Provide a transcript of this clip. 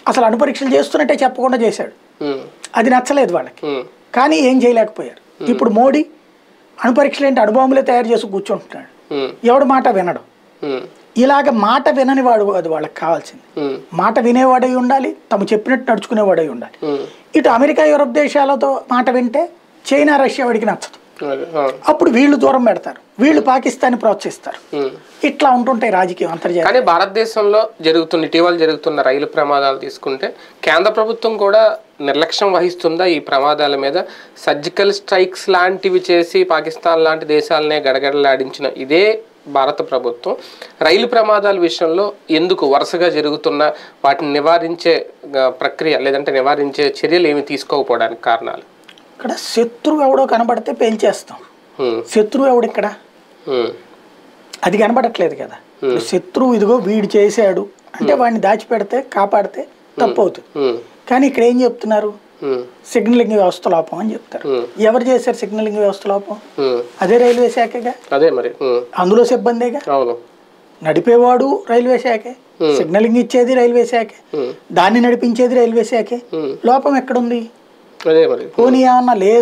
అసలు అణుపరీక్షలు చేస్తున్నట్టే చెప్పకుండా చేశాడు ఉమ్, అది నచ్చలేదు వాళ్ళకి ఉమ్, కానీ ఏం చేయలేకపోయారు ఇప్పుడు మోడీ అణుపరీక్షలు ఏంటి అణుబాంబులే తయారు చేసి కూర్చుంటున్నాడు ఉమ్, ఎవడు మాట వినడు ఉమ్, ఇలాగ మాట వినని వాడు అది వాళ్ళకి కావాల్సింది ఉమ్, మాట వినేవాడై ఉండాలి తమ చెప్పినట్టు నడుచుకునేవాడై ఉండాలి ఉమ్, ఇటు అమెరికా యూరప్ దేశాలతో మాట వింటే చైనా రష్యా వాడికి నచ్చదు అదే, ఆ, అప్పుడు వీళ్ళు దూరం పెడతారు వీళ్ళు పాకిస్తాన్ని ప్రోత్సహిస్తారు ఉమ్. ఇట్లా ఉంటుంటాయి రాజకీయం అంతర్జాతీయ కానీ భారతదేశంలో జరుగుతున్న ఇటీవల జరుగుతున్న రైలు ప్రమాదాలు తీసుకుంటే కేంద్ర ప్రభుత్వం కూడా నిర్లక్ష్యం వహిస్తుందా ఈ ప్రమాదాల మీద సర్జికల్ స్ట్రైక్స్ లాంటివి చేసి పాకిస్తాన్ లాంటి దేశాలనే గడగడలాడించిన ఇదే భారత ప్రభుత్వం రైలు ప్రమాదాల విషయంలో ఎందుకు వరుసగా జరుగుతున్న వాటిని నివారించే ఆ, ప్రక్రియ లేదంటే నివారించే చర్యలు ఏమి తీసుకోకపోవడానికి కారణాలు ఇక్కడ శత్రువు ఎవడో కనబడితే పేల్చేస్తాం ఉమ్, శత్రువు ఎవడు ఇక్కడ ఉమ్, అది కనబడట్లేదు కదా ఇప్పుడు శత్రువు ఇదిగో వీడు చేశాడు అంటే వాడిని దాచిపెడితే కాపాడితే తప్పు అవుతుంది ఉమ్, కానీ ఇక్కడ ఏం చెప్తున్నారు ఉమ్, సిగ్నలింగ్ వ్యవస్థ లోపం అని చెప్తారు Hmm. ఎవరు చేశారు సిగ్నలింగ్ వ్యవస్థ లోపం ఉమ్. అదే రైల్వే శాఖగా అదే మరి ఉమ్, అందులో సిబ్బందిగా అవును నడిపేవాడు రైల్వే శాఖే సిగ్నలింగ్ ఇచ్చేది రైల్వే శాఖే ఉమ్, దాన్ని నడిపించేది రైల్వే శాఖే ఉమ్. లోపం ఎక్కడుంది అదే మరి పోనీ ఏమన్నా లేదు